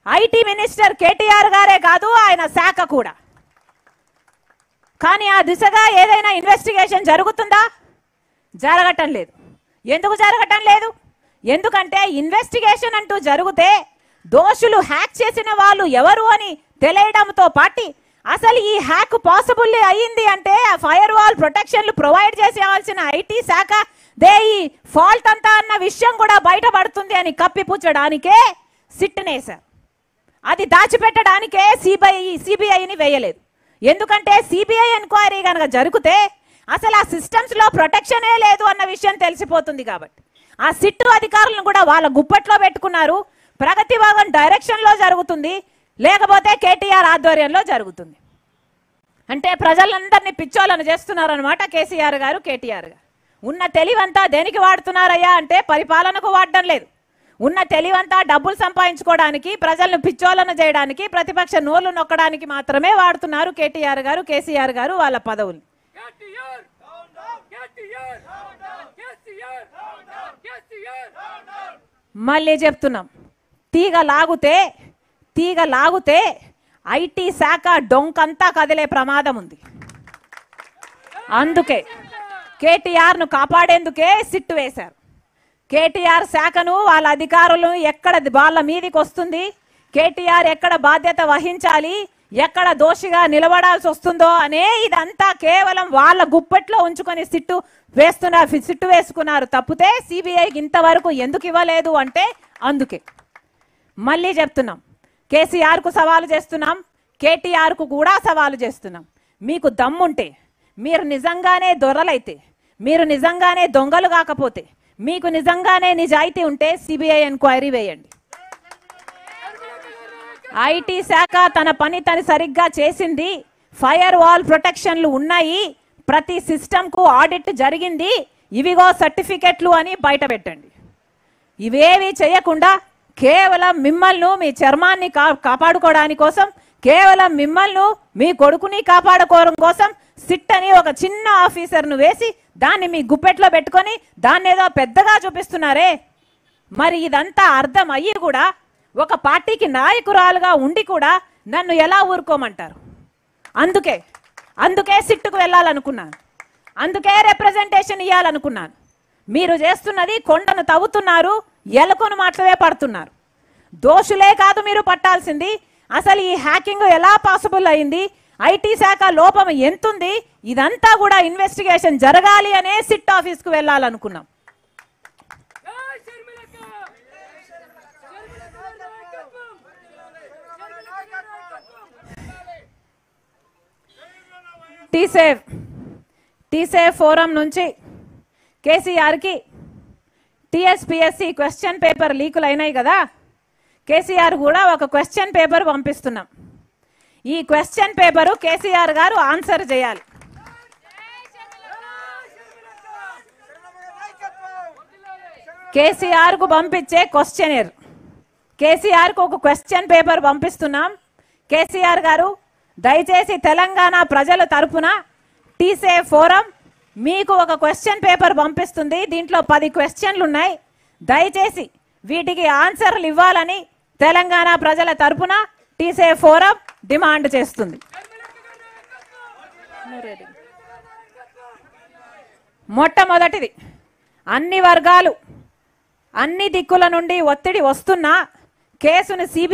IT minister KTR గారే కాదు ఆయన శాఖ కూడా కానీ ఆ దిశగా ఏదైనా ఇన్వెస్టిగేషన్ జరుగుతుందా జరగటం లేదు ఎందుకు జరగటం లేదు ఎందుకంటే ఇన్వెస్టిగేషన్ అంటూ జరిగితే దోషులు హ్యాక్ చేసిన వాళ్ళు ఎవరు అని తెలియడంతో పాటి అసలు ఈ హ్యాక్ పాసిబుల్ అయ్యింది అంటే ఫైర్ వాల్ ప్రొటెక్షన్లు ప్రొవైడ్ చేసేవాల్సిన ఐటీ శాఖ దే ఈ ఫాల్ట్ అంతా అన్న విషయం కూడా బయటపడుతుంది అని కప్పిపుచ్చడానికే సిట్టునేశారు అది దాచిపెట్టడానికే సిబిఐ సిబిఐని వేయలేదు ఎందుకంటే సిబిఐ ఎంక్వైరీ కనుక జరిగితే అసలు ఆ సిస్టమ్స్ లో ప్రొటెక్షనే లేదు అన్న విషయం తెలిసిపోతుంది కాబట్టి ఆ సిట్టు అధికారులను కూడా వాళ్ళ గుప్పట్లో పెట్టుకున్నారు ప్రగతి భాగం డైరెక్షన్ లో జరుగుతుంది లేకపోతే కేటీఆర్ ఆధ్వర్యంలో జరుగుతుంది అంటే ప్రజలందరినీ పిచ్చోళ్ళను చేస్తున్నారనమాట కేసీఆర్ గారు కేటీఆర్ గారు ఉన్న తెలివంతా దేనికి వాడుతున్నారయ్యా అంటే పరిపాలనకు వాడడం లేదు ఉన్న తెలివంతా డబ్బులు సంపాదించుకోవడానికి ప్రజలను పిచ్చోళ్ళను చేయడానికి ప్రతిపక్ష నోళ్లు నొక్కడానికి మాత్రమే వాడుతున్నారు కేటీఆర్ గారు కేసీఆర్ గారు వాళ్ళ పదవులు కేటీఆర్ కేటీఆర్ కేసీఆర్ కేసీఆర్ మళ్ళీ చెప్తున్నాం తీగ లాగుతే తీగ లాగుతే ఐటీ శాఖ డొంకంతా కదిలే ప్రమాదం ఉంది అందుకే కేటీఆర్ను కాపాడేందుకే సిట్టు వేశారు కేటీఆర్ శాఖను వాళ్ళ అధికారులు ఎక్కడ వాళ్ళ మీదికి వస్తుంది కేటీఆర్ ఎక్కడ బాధ్యత వహించాలి ఎక్కడ దోషిగా నిలబడాల్సి వస్తుందో అనే ఇదంతా కేవలం వాళ్ళ గుప్పెట్లో ఉంచుకొని సిట్టు వేస్తున్నారు సిట్టు వేసుకున్నారు తప్పితే సిబిఐకి ఇంతవరకు ఎందుకు ఇవ్వలేదు అంటే అందుకే మళ్ళీ చెప్తున్నాం కేసీఆర్కు సవాలు చేస్తున్నాం కేటీఆర్కు కూడా సవాలు చేస్తున్నాం మీకు దమ్ముంటే మీరు నిజంగానే దొరలైతే మీరు నిజంగానే దొంగలు కాకపోతే మీకు నిజంగానే నిజాయితీ ఉంటే సిబిఐ ఎంక్వైరీ వేయండి ఐటీ శాఖ తన పని తను సరిగ్గా చేసింది ఫైర్ వాల్ ప్రొటెక్షన్లు ఉన్నాయి ప్రతి సిస్టమ్కు ఆడిట్ జరిగింది ఇవిగో సర్టిఫికెట్లు అని బయట పెట్టండి ఇవేవి చేయకుండా కేవలం మిమ్మల్ని మీ చర్మాన్ని కా కాపాడుకోవడానికి కోసం కేవలం మిమ్మల్ని మీ కొడుకుని కాపాడుకోవడం కోసం సిట్ అని ఒక చిన్న ఆఫీసర్ను వేసి దాన్ని మీ గుప్పెట్లో పెట్టుకొని దాన్ని ఏదో పెద్దగా చూపిస్తున్నారే మరి ఇదంతా అర్థం అయ్యి కూడా ఒక పార్టీకి నాయకురాలుగా ఉండి కూడా నన్ను ఎలా ఊరుకోమంటారు అందుకే అందుకే సిట్టుకు వెళ్ళాలనుకున్నాను అందుకే రిప్రజెంటేషన్ ఇవ్వాలనుకున్నాను మీరు చేస్తున్నది కొండను తవ్వుతున్నారు ఎలుకను మాత్రమే పడుతున్నారు దోషులే కాదు మీరు పట్టాల్సింది అసలు ఈ హ్యాకింగ్ ఎలా పాసిబుల్ అయింది ఐటీ శాఖ లోపం ఎంతుంది ఇదంతా కూడా ఇన్వెస్టిగేషన్ జరగాలి అనే సిట్ ఆఫీస్కు వెళ్ళాలనుకున్నాం జై షర్మిలక్క షర్మిలక్క నాయకత్వం షర్మిలక్క నాయకత్వం టీసేవ్ టీసేవ్ ఫోరం నుంచి కేసీఆర్కి టీఎస్పిఎస్సి క్వశ్చన్ పేపర్ లీకులు అయినాయి కదా కేసీఆర్ కూడా ఒక క్వశ్చన్ పేపర్ పంపిస్తున్నాం ఈ క్వశ్చన్ పేపరు కేసీఆర్ గారు ఆన్సర్ చేయాలి కేసీఆర్ కు పంపించే క్వశ్చనర్ కేసీఆర్ కు ఒక క్వశ్చన్ పేపర్ పంపిస్తున్నాం కేసీఆర్ గారు దయచేసి తెలంగాణ ప్రజల తరపున టీసే ఫోరం మీకు ఒక క్వశ్చన్ పేపర్ పంపిస్తుంది దీంట్లో పది క్వశ్చన్లు ఉన్నాయి దయచేసి వీటికి ఆన్సర్లు ఇవ్వాలని తెలంగాణ ప్రజల తరపున టీసే ఫోరం డిమాండ్ చేస్తుంది మొట్టమొదటిది అన్ని వర్గాలు అన్ని దిక్కుల నుండి ఒత్తిడి వస్తున్నా కేసును సిబి